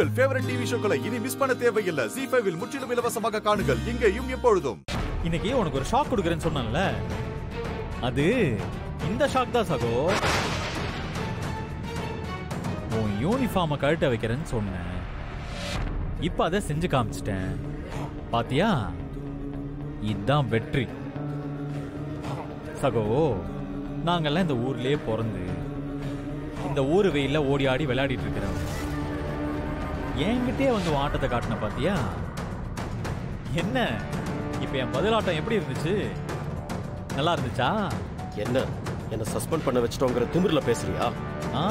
உங்கள் favourite TV ஷோக்களை இனி miss பண்ண தேவையில்லை ஜி ஃபைவில் முற்றிலும் இலவசமாக காணுங்கள் இங்கேயும் எப்பொழுதும் இன்னைக்கு உனக்கு ஒரு ஷாக் கொடுக்குறேன்னு சொன்னான்ல அது இந்த ஷாக் தான் சகோ உன் யூனிஃபார்மை கழட்ட வைக்கிறேன்னு சொன்னேன் இப்ப அதை செஞ்சு காமிச்சிட்டேன் பாத்தியா இதுதான் வெற்றி சகோ நாங்கெல்லாம் இந்த ஊர்லயே பிறந்து இந்த ஊர் வெயில்ல ஓடி ஆடி விளையாடிட்டு இருக்கிறோம் என்கிட்டயே வந்து உன் ஆட்டத்தை காட்டின பாத்தியா என்ன இப்ப என் பதிலாட்டம் எப்படி இருந்துச்சு நல்லா இருந்துச்சா என்ன என்ன சஸ்பெண்ட் பண்ண வச்சிட்டோங்கிற திமிர்ல பேசுறியா ஆ?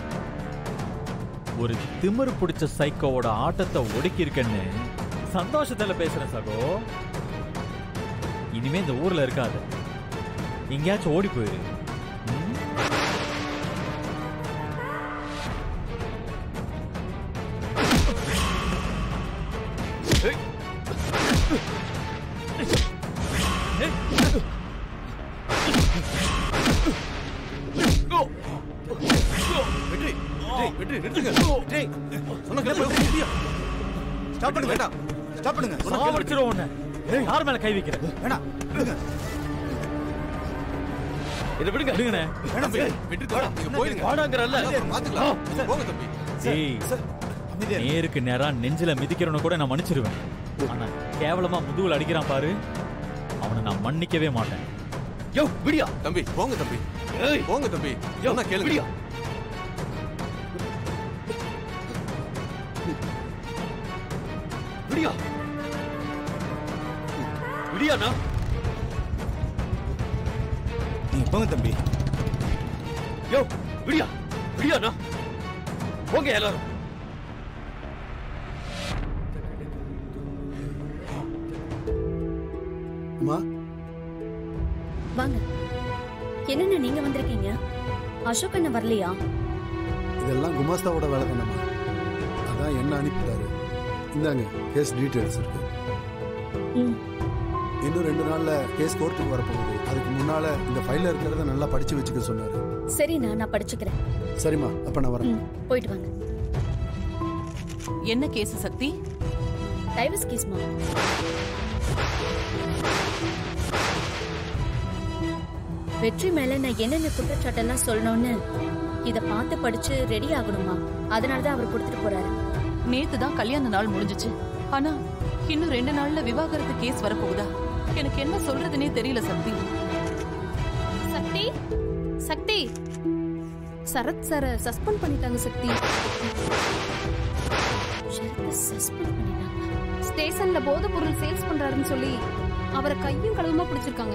ஒரு திமிரு பிடிச்ச சைக்கோவோட ஆட்டத்தை ஒடுக்கி இருக்கேன்னு சந்தோஷத்துல பேசுறேன் சகோ இனிமே இந்த ஊர்ல இருக்காது எங்கேயாச்சும் ஓடி போயிரு ம்? வெற்றி டேய் வெற்றி நிறுத்துங்க டேய் சொன்ன கேளு ஸ்டாப் பண்ணுங்க வேண்டாம் ஸ்டாப் பண்ணுங்க சொன்ன கேளு சாவடிச்சிரும் உன்னை. யார் மேல கை வைக்கிற வேண்டாம் விடுங்க இதை விடுங்க விடுங்கண்ணே வேண்டாம் வெற்றி வாடா நீங்க போயிடுங்க வாடாங்கறல்ல பாத்துக்கலாம் போங்க தம்பி ஏய் அமைதியா இருங்க. நேருக்கு நேரா நெஞ்சில மிதிக்கிறவன கூட நான் மன்னிச்சிருவேன் ஆனா கேவலமா முதுகுல அடிக்கிறான் பாரு அவனை நான் மன்னிக்கவே மாட்டேன் யோ விடியா தம்பி போங்க தம்பி ஏய் போங்க தம்பி யோ சொன்னா கேளுங்க விடியா விடியா விடியாண்ணா நீங்க போங்க தம்பி யோ விடியா விடியாண்ணா போங்க எல்லாரும் அம்மா வாங்க என்னென்ன நீங்க வந்திருக்கீங்க அசோக் அண்ணன் வரலையா இதெல்லாம் குமாஸ்தாவோட வேலை தானம்மா அதான் என்ன அனுப்பிட்டாரு இந்தாங்க கேஸ் டீட்டெயில்ஸ் இருக்கு ம் இன்னும் ரெண்டு நாள்ல கேஸ் கோர்ட்டுக்கு வரப்போகுது அதுக்கு முன்னால இந்த ஃபைல்ல இருக்கிறத நல்லா படிச்சு வச்சுக்க சொன்னாரு சரிண்ணா நான் படிச்சுக்கிறேன் சரிம்மா அப்ப நான் வரேன் ம் போயிட்டு வாங்க என்ன கேஸ் சக்தி டைவர்ஸ் கேஸ்மா வெற்றி மேல நான் என்னென்ன குற்றச்சாட்டெல்லாம் சொல்லணும்னு இத பார்த்து படிச்சு ரெடி ஆகணுமா அதனால தான் அவர் கொடுத்துட்டு போறாரு நேத்து தான் கல்யாண நாள் முடிஞ்சுச்சு ஆனா இன்னும் ரெண்டு நாள்ல விவாகரத்து கேஸ் வரப்போகுதா எனக்கு என்ன சொல்றதுனே தெரியல சக்தி சக்தி சக்தி சரத் சார சஸ்பெண்ட் பண்ணிட்டாங்க சக்தி ஷரத்தை சஸ்பெண்ட் பண்ணிட்டாங்களா ஸ்டேஷன்ல போதைப் பொருள் சேல்ஸ் பண்றாருன்னு சொல்லி அவரை கையும் களவுமா பிடிச்சிருக்காங்க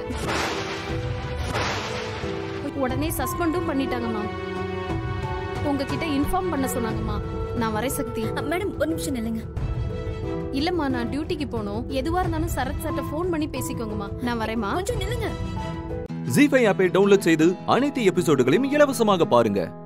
உடனே சஸ்பெண்டும் பண்ணிட்டாங்கம்மா உங்ககிட்ட இன்ஃபார்ம் பண்ண சொன்னாங்கம்மா நான் வரேன் சக்தி அ, மேடம் ஒரு நிமிஷம் நில்லுங்க இல்லம்மா நான் டியூட்டிக்கு போகணும் எதுவா இருந்தாலும் சரத் சார்ட்ட ஃபோன் பண்ணி பேசிக்கோங்கம்மா நான் வரேம்மா கொஞ்சம் நில்லுங்க ஜி ஃபைவ் ஆப்பை டவுன்லோட் செய்து அனைத்து எபிசோடுகளையும் இலவசமாக பாருங்க